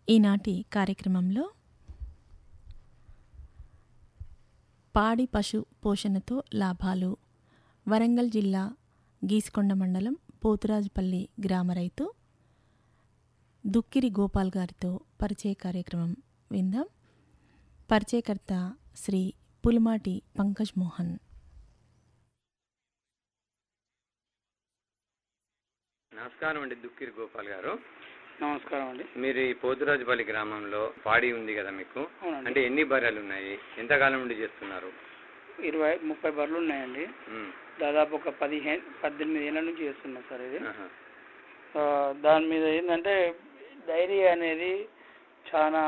ఈనాటి కార్యక్రమంలో పాడి పశు పోషణతో లాభాలు వరంగల్ జిల్లా గీసుకొండ మండలం పోతురాజుపల్లి గ్రామ రైతు దుక్కిరి గోపాల్ గారితో పరిచయ కార్యక్రమం విందాం పరిచయకర్త శ్రీ పులిమాటి పంకజ్ మోహన్ నమస్కారం అండి దుక్కిరి గోపాల్ గారు నమస్కారం అండి మీరు ఈ పోతురాజుపల్లి గ్రామంలో పాడి ఉంది కదా మీకు అవునండి అంటే ఎన్ని బర్రెలు ఉన్నాయి ఎంతకాలం నుండి చేస్తున్నారు ఇరవై ముప్పై బర్రెలు ఉన్నాయండి ఉమ్, దాదాపు ఒక పదిహేను పద్దెనిమిది ఏళ్ళ నుంచి చేస్తున్నా సార్ ఇది ఆహా. ఆ, దాని మీద ఏంటంటే డైరీ అనేది చాలా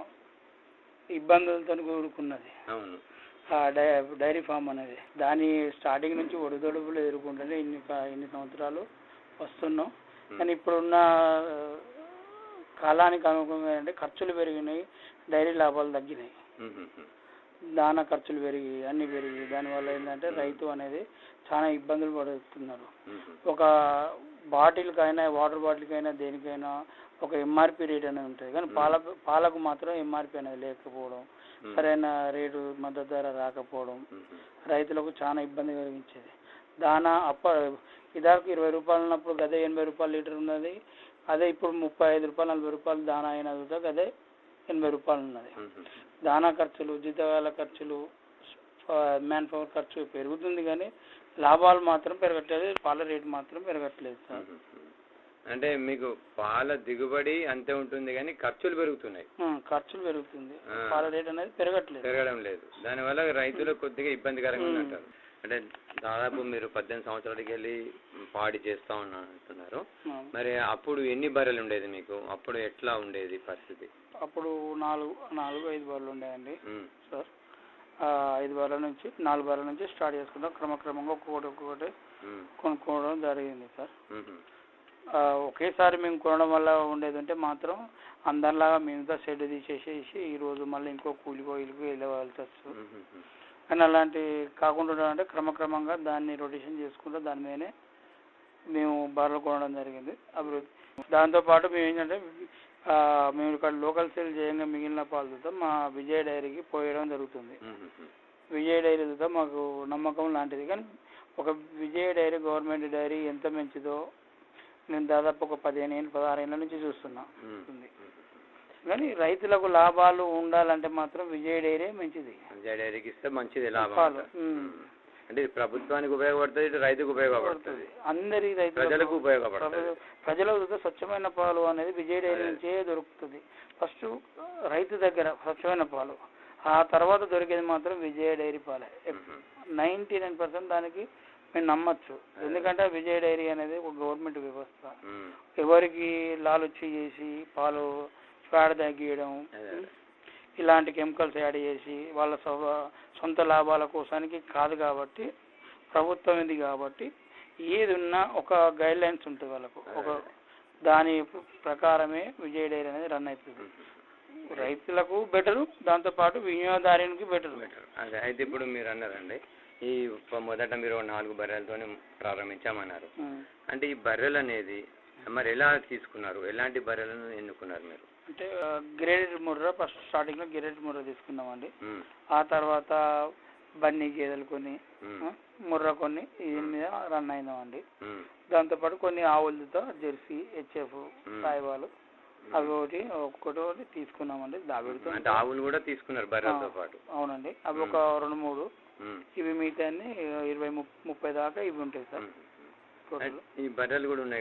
ఇబ్బందులతో కూడుకున్నది అవును ఆ డై డైరీ ఫామ్ అనేది దాని స్టార్టింగ్ నుంచి ఒడిదొడుపులు ఎదుర్కొంటూనే ఇన్ని కా- ఇన్ని సంవత్సరాలు వస్తున్నాం కానీ ఇప్పుడున్న ఆ, కాలానికి అనుగుణంగా అంటే ఖర్చులు పెరిగినాయి డైరీ లాభాలు తగ్గినాయి ఉమ్, ఉమ్, ఉమ్. దానా ఖర్చులు పెరిగి అన్ని పెరిగి దానివల్ల ఏంటంటే రైతు అనేది చాలా ఇబ్బందులు పడుతున్నారు ఉమ్, ఉమ్. ఒక బాటిల్కైనా వాటర్ బాటిల్కైనా దేనికైనా ఒక ఎంఆర్పి రేట్ అనేది ఉంటుంది కానీ పాల పాలకు మాత్రం ఎంఆర్పి అనేది లేకపోవడం ఉమ్. సరైన రేటు మద్దతు ధర రాకపోవడం ఉమ్, ఉమ్. రైతులకు చాలా ఇబ్బంది కలిగించేది దానా అప్ప ఇదాకు ఇరవై రూపాయలు ఉన్నప్పుడు గదే ఎనభై రూపాయలు లీటర్ ఉన్నది అదే ఇప్పుడు ముప్పై ఐదు రూపాయలు నలభై రూపాయలు దానా అయిన గదే ఎనభై రూపాయలు ఉన్నది ఉమ్, ఉమ్. దానా ఖర్చులు జీతగాల ఖర్చులు మ్యాన్ పవర్ ఖర్చు పెరుగుతుంది కానీ లాభాలు మాత్రం పెరగట్లేదు పాల రేటు మాత్రం పెరగట్లేదు సార్ ఉమ్, ఉమ్. అంటే మీకు పాల దిగుబడి అంతే ఉంటుంది కానీ ఖర్చులు పెరుగుతున్నాయి ఆ, ఖర్చులు పెరుగుతుంది ఆ. పాల రేట్ అనేది పెరగట్లేదు పెరగడం లేదు దానివల్ల రైతులకు కొద్దిగా ఇబ్బందికరంగా ఉమ్. అంటారు అంటే దాదాపు మీరు పద్దెనిమిది సంవత్సరాలకి వెళ్ళి పాడి చేస్తా ఉన్నా అంటున్నారు ఆ. మరి అప్పుడు ఎన్ని బర్రెలు ఉండేది మీకు అప్పుడు ఎట్లా ఉండేది పరిస్థితి అప్పుడు నాలుగు నాలుగు ఐదు బర్రెలు ఉండేయండి ఉమ్, సార్ ఆ, ఐదు బర్రెల నుంచి నాలుగు బర్రెల నుంచి స్టార్ట్ చేసుకుంటాం క్రమక్రమంగా ఒక్కొక్కటి ఒక్కొక్కటి ఉమ్, కొనుక్కోవడం జరిగింది సార్ ఉమ్, ఉమ్. ఆ, ఒకేసారి మేము కొనడం వల్ల ఉండేది అంటే మాత్రం అందరిలాగా మేముతో షెడ్ తీసేసేసి ఈ రోజు మళ్ళీ ఇంకో కూలికో ఇల్లుకో వెళ్ళవలసి వస్తుంది ఉమ్, ఉమ్, ఉమ్. కానీ అలాంటి కాకుండా ఉండాలంటే క్రమక్రమంగా దాన్ని రొటేషన్ చేసుకుంటూ దాని మీదనే మేము బర్రెలు కొనడం జరిగింది అభివృద్ధి దాంతోపాటు మేము ఏంటంటే ఆ, మేము ఇక్కడ లోకల్ సేల్ చేయంగా మిగిలిన పాలతో మా విజయ డైరీకి పోయడం జరుగుతుంది ఉమ్, ఉమ్, ఉమ్. విజయ డైరీతో మాకు నమ్మకం లాంటిది కానీ ఒక విజయ డైరీ గవర్నమెంట్ డైరీ ఎంత మంచిదో నేను దాదాపు ఒక పదిహేను ఏళ్ళు పదహారు ఏళ్ళ నుంచి చూస్తున్నా ఉమ్, ఉంది. ఉమ్, కానీ రైతులకు లాభాలు ఉండాలంటే మాత్రం విజయ డైరీ మంచిది ఉమ్. జై డైరీకి ఇస్తే మంచిది లాభం పాలు, అంటారు. ఉమ్. ఉమ్. అంటే ఇది ప్రభుత్వానికి ఉపయోగపడుతుంది ఇటు రైతుకు ఉపయోగపడుతుంది అందరి రైతులకు ప్రజలకు ఉపయోగపడుతుంది ప్రజ- ప్రజలకు చూస్తే స్వచ్ఛమైన పాలు అనేది విజయ డైరీ అదే. నుంచే దొరుకుతుంది ఫస్ట్ రైతు దగ్గర స్వచ్ఛమైన పాలు ఆ తర్వాత దొరికేది మాత్రం విజయ డైరీ పాలే um, um. Ninety nine percent దానికి మేము నమ్మచ్చు ఎందుకంటే విజయ డైరీ అనేది ఒక గవర్నమెంట్ వ్యవస్థ ఉమ్. ఎవరికి లాలుచి చేసి పాలు పేడ తగ్గియడం అదే, అదే. ఇలాంటి కెమికల్స్ యాడ్ చేసి వాళ్ళ సొ- సొంత లాభాల కోసానికి కాదు కాబట్టి ప్రభుత్వం ఇది కాబట్టి ఏది ఉన్నా ఒక గైడ్ లైన్స్ ఉంటుంది వాళ్ళకు ఒక దాని ప్రకారమే విజయ డైరీ అనేది రన్ అవుతుంది ఉమ్, ఉమ్. రైతులకు బెటరు దాంతోపాటు వినియోగదారునికి బెటరు బెటర్ అదే అయితే ఇప్పుడు మీరు అన్నారండి ఈ ప- మొదట మీరు నాలుగు బర్రెలతోనే ప్రారంభించామన్నారు అంటే ఈ బర్రెలు అనేది మరి ఎలా తీసుకున్నారు ఎలాంటి బర్రెలను ఎన్నుకున్నారు మీరు అంటే గ్రేడెడ్ ముర్రా ఫస్ట్ స్టార్టింగ్ లో గ్రేడెడ్ ముర్రా తీసుకున్నామండి ఉమ్, ఆ తర్వాత బన్నీ గేదెలు కొన్ని ఉమ్, ఆ, ముర్రా కొన్ని దీని మీద రన్ అయినామండి ఉమ్, దాంతోపాటు కొన్ని ఆవులతో జెర్సీ హెచ్ఎఫ్ ఉమ్. సాయివాలు అవి ఒకటి ఒక్కొక్కటి ఒకటి తీసుకున్నామండి దావిడితో అంటే ఆవులు కూడా తీసుకున్నారు బర్రెలతో పాటు అవునండి అవి ఒక రెండు మూడు ఉమ్, ఇవి మిగతా ఇరవై ముప్- ముప్పై దాకా ఇవి ఉంటాయి సార్ ఉమ్. టోటల్ ఈ బర్రెలు కూడా ఉన్నాయి